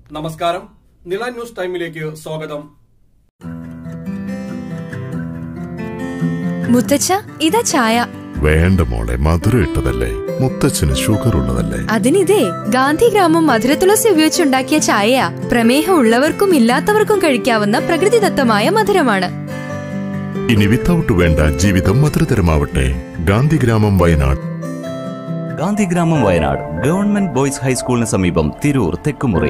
നമസ്കാരം നില ന്യൂസ് ടൈമിലേക്ക് സ്വാഗതം മുത്തച്ഛ ഇതാ ചായ വേണ്ട മോളെ മധുരം ഇട്ടതല്ലേ മുത്തച്ഛന് ഷുഗർ ഉള്ളതല്ലേ അതിനിതേ ഗാന്ധിഗ്രാമം മധുരത്തുളസി ഉപയോഗിച്ചുണ്ടാക്കിയ ചായയാ പ്രമേഹം ഉള്ളവർക്കും ഇല്ലാത്തവർക്കും കഴിക്കാവുന്ന പ്രകൃതിദത്തമായ മധുരമാണ് ഇനി വിത്തൗട്ട് വേണ്ട ജീവിതം മധുരതരമാവട്ടെ ഗാന്ധിഗ്രാമം വയനാട് ഗാന്ധിഗ്രാമം വയനാട് ഗവൺമെന്റ് ബോയ്സ് ഹൈസ്കൂളിന് സമീപം തിരൂർ തെക്കുമുറി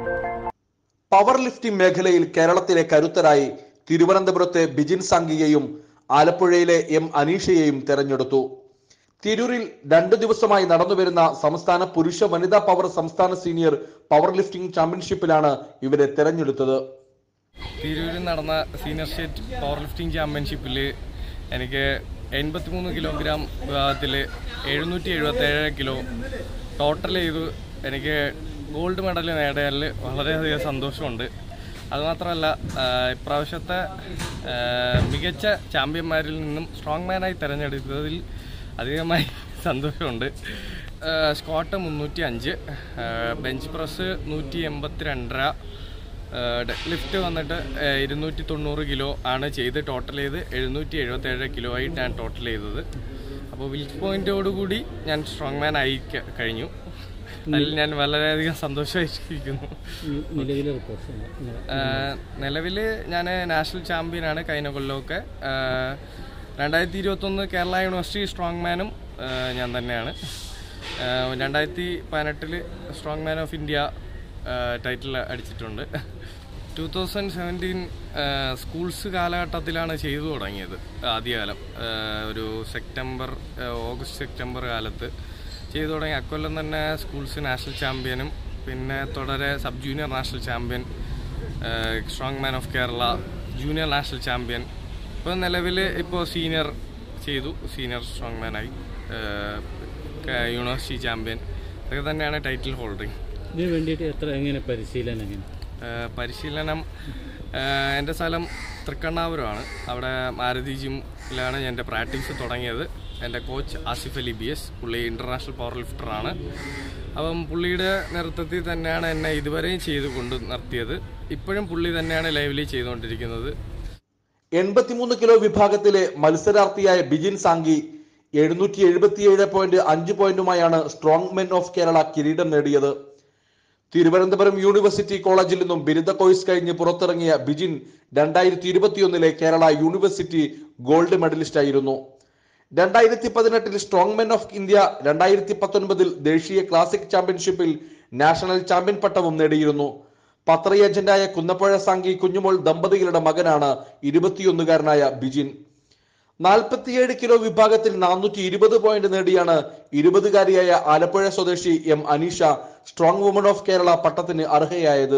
പവർ ലിഫ്റ്റിംഗ് മേഖലയിൽ കേരളത്തിലെ കരുത്തരായി തിരുവനന്തപുരത്തെ ബിജിൻ സംഘിയെയും ആലപ്പുഴയിലെ എം അനീഷയെയും തെരഞ്ഞെടുത്തു തിരൂരിൽ രണ്ടു ദിവസമായി നടന്നുവരുന്ന സംസ്ഥാന പുരുഷ വനിതാ പവർ സംസ്ഥാന സീനിയർ പവർ ലിഫ്റ്റിംഗ് ചാമ്പ്യൻഷിപ്പിലാണ് ഇവരെ തെരഞ്ഞെടുത്തത് തിരൂരിൽ നടന്ന സീനിയർ സ്റ്റേറ്റ് പവർ ലിഫ്റ്റിംഗ് ചാമ്പ്യൻഷിപ്പിൽ എനിക്ക് എൺപത്തിമൂന്ന് കിലോഗ്രാം വിഭാഗത്തിൽ എഴുന്നൂറ്റി എഴുപത്തേഴ് കിലോ ടോട്ടൽ ചെയ്തു എനിക്ക് ഗോൾഡ് മെഡൽ നേടിയതിൽ വളരെയധികം സന്തോഷമുണ്ട് അതുമാത്രമല്ല ആ, ഇപ്രാവശ്യത്തെ ആ, മികച്ച ചാമ്പ്യന്മാരിൽ നിന്നും സ്ട്രോങ് മാനായി തിരഞ്ഞെടുത്തതിൽ അധികമായി സന്തോഷമുണ്ട് ആ, സ്ക്വാട്ട് മുന്നൂറ്റി അഞ്ച് ബെഞ്ച് പ്രസ് നൂറ്റി എൺപത്തി രണ്ടര ലിഫ്റ്റ് വന്നിട്ട് ഏഹ്, ഇരുന്നൂറ്റി തൊണ്ണൂറ് കിലോ ആണ് ചെയ്ത് ടോട്ടൽ ചെയ്ത് എഴുന്നൂറ്റി എഴുപത്തേഴ് കിലോ ആയിട്ടാണ് ടോട്ടൽ ചെയ്തത് അപ്പോൾ വിൽക്ക് പോയിന്റോടുകൂടി ഞാൻ സ്ട്രോങ് മാൻ ആയി ക- കഴിഞ്ഞു അതിൽ ഞാൻ വളരെയധികം സന്തോഷമായിരിക്കുന്നു നിലവിലെ റിപ്പോർട്ട്സ് നിലവിൽ ഞാൻ നാഷണൽ ചാമ്പ്യനാണ് കഴിഞ്ഞ കൊല്ലമൊക്കെ ഏഹ്, രണ്ടായിരത്തി ഇരുപത്തൊന്ന് കേരള യൂണിവേഴ്സിറ്റി സ്ട്രോങ് മാനും ഏഹ്, ഞാൻ തന്നെയാണ് ഏഹ്, രണ്ടായിരത്തി പതിനെട്ടിൽ strong man of India title അടിച്ചിട്ടുണ്ട് ടൂ തൗസൻഡ് സെവൻറ്റീൻ സ്കൂൾസ് കാലഘട്ടത്തിലാണ് ചെയ്തു തുടങ്ങിയത് ആദ്യകാലം ഏഹ്, ഒരു സെപ്റ്റംബർ ഏഹ്, ഓഗസ്റ്റ് സെപ്റ്റംബർ കാലത്ത് ചെയ്തു തുടങ്ങി അക്കൊല്ലം തന്നെ സ്കൂൾസ് നാഷണൽ ചാമ്പ്യനും പിന്നെ തുടരെ sub junior national champion strong man of Kerala junior national champion ഇപ്പോൾ നിലവിൽ ഇപ്പോൾ സീനിയർ ചെയ്തു സീനിയർ സ്ട്രോങ് മാനായി യൂണിവേഴ്സിറ്റി ചാമ്പ്യൻ ഇതൊക്കെ തന്നെയാണ് ടൈറ്റിൽ ഹോൾഡിങ് ഇതിന് വേണ്ടിയിട്ട് എത്ര എങ്ങനെ പരിശീലനം എങ്ങനെ ഏഹ് പരിശീലനം ഏഹ് എൻ്റെ സ്ഥലം തൃക്കണ്ണാപുരമാണ് അവിടെ മാരുതി ജിമ്മിലാണ് എൻ്റെ പ്രാക്ടീസ് തുടങ്ങിയത് എൻ്റെ coach Asif Ali B S പുള്ളി ഇൻ്റർനാഷണൽ പവർ ലിഫ്റ്ററാണ് അപ്പം പുള്ളിയുടെ നേതൃത്വത്തിൽ തന്നെയാണ് എന്നെ ഇതുവരെയും ചെയ്ത് കൊണ്ട് നിർത്തിയത് ഇപ്പോഴും പുള്ളി തന്നെയാണ് ലൈവിലി ചെയ്തുകൊണ്ടിരിക്കുന്നത് എൺപത്തിമൂന്ന് കിലോ വിഭാഗത്തിലെ മത്സരാർത്ഥിയായ ബിജിൻ സാങ്കി എഴുന്നൂറ്റി എഴുപത്തിയേഴ് പോയിന്റ് അഞ്ച് പോയിന്റുമായാണ് സ്ട്രോങ് മെൻ ഓഫ് കേരള കിരീടം നേടിയത് തിരുവനന്തപുരം യൂണിവേഴ്സിറ്റി കോളേജിൽ നിന്നും ബിരുദ കോഴ്സ് കഴിഞ്ഞ് പുറത്തിറങ്ങിയ ബിജിൻ രണ്ടായിരത്തി ഇരുപത്തിയൊന്നിലെ കേരള യൂണിവേഴ്സിറ്റി ഗോൾഡ് മെഡലിസ്റ്റ് ആയിരുന്നു രണ്ടായിരത്തി പതിനെട്ടിൽ സ്ട്രോങ് മെൻ ഓഫ് ഇന്ത്യ രണ്ടായിരത്തി പത്തൊൻപതിൽ ദേശീയ ക്ലാസിക് ചാമ്പ്യൻഷിപ്പിൽ നാഷണൽ ചാമ്പ്യൻ പട്ടവും നേടിയിരുന്നു പത്ര ഏജന്റായ കുന്നപ്പുഴ സാങ്കി കുഞ്ഞുമോൾ ദമ്പതികളുടെ മകനാണ് ഇരുപത്തിയൊന്നുകാരനായ ബിജിൻ നാൽപ്പത്തിയേഴ് കിലോ വിഭാഗത്തിൽ നാനൂറ്റി ഇരുപത് പോയിന്റ് നേടിയാണ് ഇരുപതുകാരിയായ ആലപ്പുഴ സ്വദേശി M Aneesha strong woman of Kerala പട്ടത്തിന് അർഹയായത്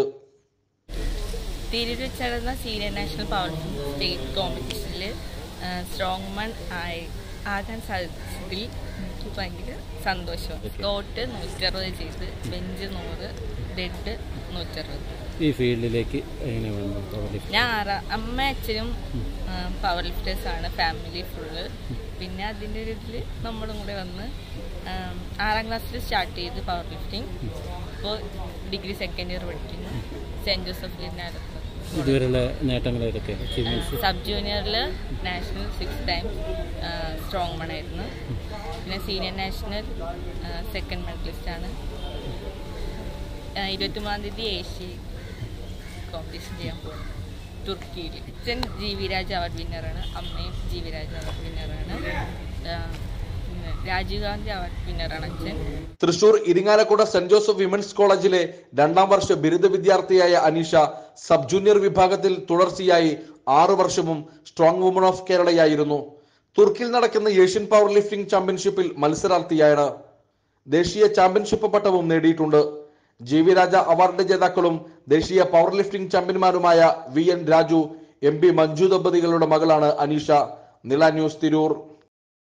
തിരൂരിൽ വെച്ച് നടന്ന സീനിയർ നാഷണൽ പവർ സ്റ്റേറ്റ് കോമ്പറ്റീഷനിൽ സ്ട്രോങ് മൺ ആയി ആകാൻ സാധിച്ചതിൽ എനിക്ക് ഭയങ്കര സന്തോഷം സ്കോട്ട് നൂറ്ററുപത് ചെയ്ത് ബെഞ്ച് നൂറ് ഡെഡ് നൂറ്ററുപത് ഈ ഫീൽഡിലേക്ക് എങ്ങനെ വന്നു പവർ ലിഫ്റ്റ് ഞാൻ ആറാ അമ്മ അച്ഛനും പവർ ലിഫ്റ്റേഴ്സ് ആണ് ഫാമിലി ഫുള്ള് പിന്നെ അതിൻ്റെ ഒരു ഇതിൽ നമ്മളും കൂടെ വന്ന് ഉം, ആറാം ക്ലാസ്സിൽ സ്റ്റാർട്ട് ചെയ്ത് പവർ ലിഫ്റ്റിംഗ് ഇപ്പോൾ ഡിഗ്രി സെക്കൻഡ് ഇയർ പഠിക്കുന്നു സെൻറ് ജോസഫിലിനകത്ത് ഇതുവരെയുള്ള നേട്ടങ്ങൾ ഏതൊക്കെ അച്ചീവ്മെന്റ്സ് സബ് ജൂനിയറിൽ national six times strong man ആയിരുന്നു പിന്നെ സീനിയർ നാഷണൽ സെക്കൻഡ് മെഡലിസ്റ്റ് ആണ് ഇരുപത്തിമൂന്നാം തീയതി ഏഷ്യ കോമ്പറ്റീഷൻ ചെയ്യാൻ പോകുന്നു തുർക്കിയിൽ അച്ഛൻ ജി വി രാജ് അവാർഡ് വിന്നറാണ് അമ്മയും ജി വി രാജ് അവാർഡ് വിന്നറാണ് പിന്നെ രാജീവ് ഗാന്ധി അവാർഡ് വിന്നറാണ് അച്ഛൻ തൃശൂർ ഇരിങ്ങാലക്കുട സെന്റ് ജോസഫ് വിമൻസ് കോളേജിലെ രണ്ടാം വർഷ ബിരുദ വിദ്യാർത്ഥിയായ അനീഷ സബ് ജൂനിയർ വിഭാഗത്തിൽ തുടർച്ചയായി ആറു വർഷവും സ്ട്രോങ് വുമൺ ഓഫ് കേരളയായിരുന്നു തുർക്കിയിൽ നടക്കുന്ന ഏഷ്യൻ പവർ ലിഫ്റ്റിംഗ് ചാമ്പ്യൻഷിപ്പിൽ മത്സരാർത്ഥിയാണ് ദേശീയ ചാമ്പ്യൻഷിപ്പ് പട്ടവും നേടിയിട്ടുണ്ട് ജി വി രാജ അവാർഡ് ജേതാക്കളും ദേശീയ പവർ ലിഫ്റ്റിംഗ് ചാമ്പ്യന്മാരുമായ V N Raju M P Manju ദമ്പതികളുടെ മകളാണ് അനീഷ നില ന്യൂസ് തിരൂർ